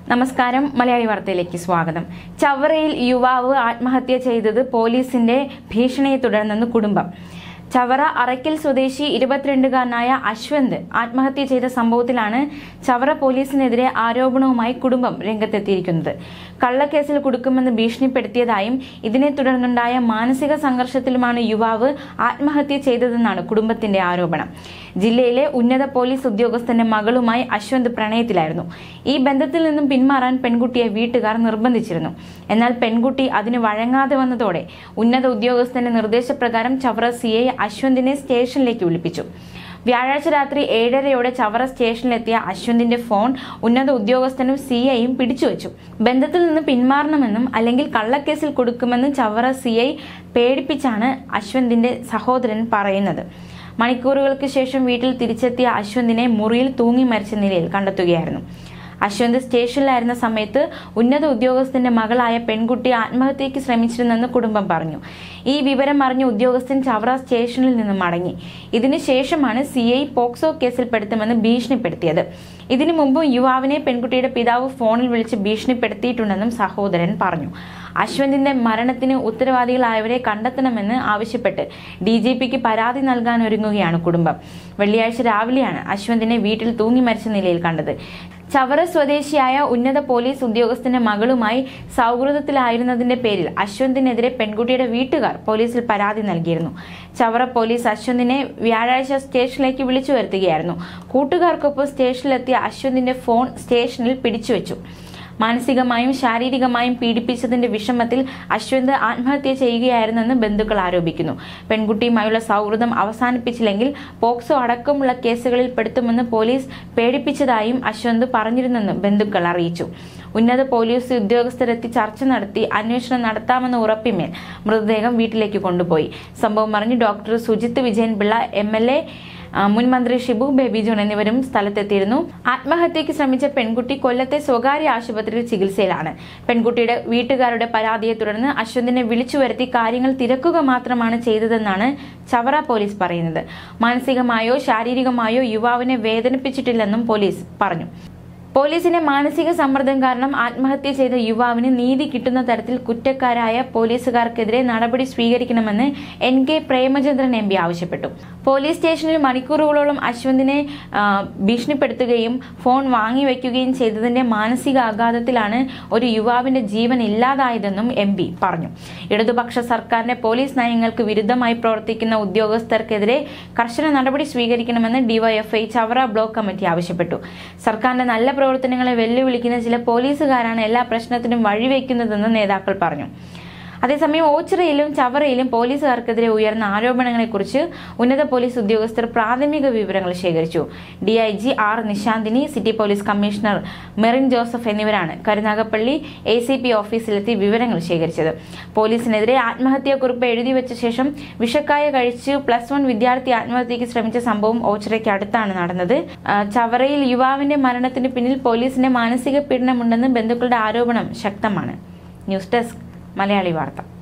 നമസ്കാരം മലയാളി വാർത്തയിലേക്ക് സ്വാഗതം ചവറയിൽ യുവാവ് ആത്മഹത്യ ചെയ്തത് പോലീസിന്റെ ഭീഷണിയെ തുടർന്നെന്ന് കുടുംബം ചവറ അറയ്ക്കൽ സ്വദേശി ഇരുപത്തിരണ്ടുകാരനായ അശ്വന്ത് ആത്മഹത്യ ചെയ്ത സംഭവത്തിലാണ് ചവറ പോലീസിനെതിരെ ആരോപണവുമായി കുടുംബം രംഗത്തെത്തിയിരിക്കുന്നത് കള്ളക്കേസിൽ കൊടുക്കുമെന്ന് ഭീഷണിപ്പെടുത്തിയതായും ഇതിനെ തുടർന്നുണ്ടായ മാനസിക സംഘർഷത്തിലുമാണ് യുവാവ് ആത്മഹത്യ ചെയ്തതെന്നാണ് കുടുംബത്തിന്റെ ആരോപണം ജില്ലയിലെ ഉന്നത പോലീസ് ഉദ്യോഗസ്ഥന്റെ മകളുമായി അശ്വന്ത് പ്രണയത്തിലായിരുന്നു ഈ ബന്ധത്തിൽ നിന്നും പിന്മാറാൻ പെൺകുട്ടിയെ വീട്ടുകാർ നിർബന്ധിച്ചിരുന്നു എന്നാൽ പെൺകുട്ടി അതിന് വഴങ്ങാതെ വന്നതോടെ ഉന്നത ഉദ്യോഗസ്ഥന്റെ നിർദ്ദേശപ്രകാരം ചവറ സി ഐ അശ്വന്തിനെ സ്റ്റേഷനിലേക്ക് വിളിപ്പിച്ചു വ്യാഴാഴ്ച രാത്രി ഏഴരയോടെ ചവറ സ്റ്റേഷനിലെത്തിയ അശ്വന്തിന്റെ ഫോൺ ഉന്നത ഉദ്യോഗസ്ഥനും സി ഐയും പിടിച്ചുവച്ചു ബന്ധത്തിൽ നിന്ന് പിന്മാറണമെന്നും അല്ലെങ്കിൽ കള്ളക്കേസിൽ കൊടുക്കുമെന്നും ചവറ സി ഐ പേടിപ്പിച്ചാണ് അശ്വന്തിന്റെ സഹോദരൻ പറയുന്നത് മണിക്കൂറുകൾക്ക് ശേഷം വീട്ടിൽ തിരിച്ചെത്തിയ അശ്വന്തിനെ മുറിയിൽ തൂങ്ങി മരിച്ച നിലയിൽ കണ്ടെത്തുകയായിരുന്നു അശ്വന്ത് സ്റ്റേഷനിലായിരുന്ന സമയത്ത് ഉന്നത ഉദ്യോഗസ്ഥന്റെ മകളായ പെൺകുട്ടി ആത്മഹത്യയ്ക്ക് ശ്രമിച്ചിരുന്നെന്ന് കുടുംബം പറഞ്ഞു ഈ വിവരം അറിഞ്ഞ ഉദ്യോഗസ്ഥൻ ചവറ സ്റ്റേഷനിൽ നിന്ന് മടങ്ങി ഇതിനുശേഷമാണ് സി ഐ പോക്സോ കേസിൽപ്പെടുത്തുമെന്ന് ഭീഷണിപ്പെടുത്തിയത് ഇതിനു മുമ്പ് യുവാവിനെ പെൺകുട്ടിയുടെ പിതാവ് ഫോണിൽ വിളിച്ച് ഭീഷണിപ്പെടുത്തിയിട്ടുണ്ടെന്നും സഹോദരൻ പറഞ്ഞു അശ്വന്തിന്റെ മരണത്തിന് ഉത്തരവാദികളായവരെ കണ്ടെത്തണമെന്ന് ആവശ്യപ്പെട്ട് ഡി ജി പിക്ക് പരാതി നൽകാൻ ഒരുങ്ങുകയാണ് കുടുംബം വെള്ളിയാഴ്ച രാവിലെയാണ് അശ്വന്തിനെ വീട്ടിൽ തൂങ്ങി മരിച്ച നിലയിൽ കണ്ടത് ചവറ സ്വദേശിയായ ഉന്നത പോലീസ് ഉദ്യോഗസ്ഥന്റെ മകളുമായി സൗഹൃദത്തിലായിരുന്നതിന്റെ പേരിൽ അശ്വന്തിനെതിരെ പെൺകുട്ടിയുടെ വീട്ടുകാർ പോലീസിൽ പരാതി നൽകിയിരുന്നു ചവറ പോലീസ് അശ്വന്തിനെ വ്യാഴാഴ്ച സ്റ്റേഷനിലേക്ക് വിളിച്ചു വരുത്തുകയായിരുന്നു കൂട്ടുകാർക്കൊപ്പം സ്റ്റേഷനിലെത്തിയ അശ്വന്തിന്റെ ഫോൺ സ്റ്റേഷനിൽ പിടിച്ചുവെച്ചു മാനസികമായും ശാരീരികമായും പീഡിപ്പിച്ചതിന്റെ വിഷമത്തിൽ അശ്വന്ത് ആത്മഹത്യ ചെയ്യുകയായിരുന്നെന്ന് ബന്ധുക്കൾ ആരോപിക്കുന്നു പെൺകുട്ടിയുമായുള്ള സൗഹൃദം അവസാനിപ്പിച്ചില്ലെങ്കിൽ പോക്സോ അടക്കമുള്ള കേസുകളിൽ പെടുത്തുമെന്ന് പോലീസ് പേടിപ്പിച്ചതായും അശ്വന്ത് പറഞ്ഞിരുന്നെന്ന് ബന്ധുക്കൾ അറിയിച്ചു ഉന്നത പോലീസ് ഉദ്യോഗസ്ഥരെത്തി ചർച്ച നടത്തി അന്വേഷണം നടത്താമെന്ന ഉറപ്പിന്മേൽ മൃതദേഹം വീട്ടിലേക്ക് കൊണ്ടുപോയി സംഭവം അറിഞ്ഞ് doctor Sujith Vijayan Pillai M L A മുൻ മന്ത്രി ഷിബു ബേബി ജോൺ എന്നിവരും സ്ഥലത്തെത്തിയിരുന്നു ആത്മഹത്യയ്ക്ക് ശ്രമിച്ച പെൺകുട്ടി കൊല്ലത്തെ സ്വകാര്യ ആശുപത്രിയിൽ ചികിത്സയിലാണ് പെൺകുട്ടിയുടെ വീട്ടുകാരുടെ പരാതിയെ തുടർന്ന് അശ്വന്തിനെ വിളിച്ചു വരുത്തി കാര്യങ്ങൾ തിരക്കുക മാത്രമാണ് ചെയ്തതെന്നാണ് ചവറ പോലീസ് പറയുന്നത് മാനസികമായോ ശാരീരികമായോ യുവാവിനെ വേദനിപ്പിച്ചിട്ടില്ലെന്നും പോലീസ് പറഞ്ഞു പോലീസിന്റെ മാനസിക സമ്മർദ്ദം കാരണം ആത്മഹത്യ ചെയ്ത യുവാവിന് നീതി കിട്ടുന്ന തരത്തിൽ കുറ്റക്കാരായ പോലീസുകാർക്കെതിരെ നടപടി സ്വീകരിക്കണമെന്ന് N K Premachandran M P ആവശ്യപ്പെട്ടു പോലീസ് സ്റ്റേഷനിൽ മണിക്കൂറുകളോളം അശ്വന്തിനെ ആ, ഭീഷണിപ്പെടുത്തുകയും ഫോൺ വാങ്ങിവെക്കുകയും ചെയ്തതിന്റെ മാനസിക ആഘാതത്തിലാണ് ഒരു യുവാവിന്റെ ജീവൻ ഇല്ലാതായതെന്നും എം പി പറഞ്ഞു ഇടതുപക്ഷ സർക്കാരിന്റെ പോലീസ് നയങ്ങൾക്ക് വിരുദ്ധമായി പ്രവർത്തിക്കുന്ന ഉദ്യോഗസ്ഥർക്കെതിരെ കർശന നടപടി സ്വീകരിക്കണമെന്ന് ഡിവൈഎഫ്ഐ ചവറ ബ്ലോക്ക് കമ്മിറ്റി ആവശ്യപ്പെട്ടു സർക്കാരിന്റെ നല്ല പ്രവർത്തനങ്ങളെ വെല്ലുവിളിക്കുന്ന ചില പോലീസുകാരാണ് എല്ലാ പ്രശ്നത്തിനും വഴിവെക്കുന്നതെന്ന് നേതാക്കൾ പറഞ്ഞു അതേസമയം ഓച്ചിറയിലും ചവറയിലും പോലീസുകാർക്കെതിരെ ഉയർന്ന ആരോപണങ്ങളെക്കുറിച്ച് ഉന്നത പോലീസ് ഉദ്യോഗസ്ഥർ പ്രാഥമിക വിവരങ്ങൾ ശേഖരിച്ചു DIG R Nishanthini city police commissioner Merin Joseph എന്നിവരാണ് കരുനാഗപ്പള്ളി എ സി പി ഓഫീസിലെത്തി വിവരങ്ങൾ ശേഖരിച്ചത് പോലീസിനെതിരെ ആത്മഹത്യാക്കുറിപ്പ് എഴുതി വെച്ച ശേഷം വിഷക്കായ കഴിച്ച് പ്ലസ് വൺ വിദ്യാർത്ഥി ആത്മഹത്യയ്ക്ക് ശ്രമിച്ച സംഭവം ഓച്ചിറയ്ക്ക് അടുത്താണ് നടന്നത് ആ, ചവറയിൽ യുവാവിന്റെ മരണത്തിന് പിന്നിൽ പോലീസിന്റെ മാനസിക പീഡനമുണ്ടെന്ന് ബന്ധുക്കളുടെ ആരോപണം ശക്തമാണ് ന്യൂസ് ഡെസ്ക് മലയാളി വാർത്ത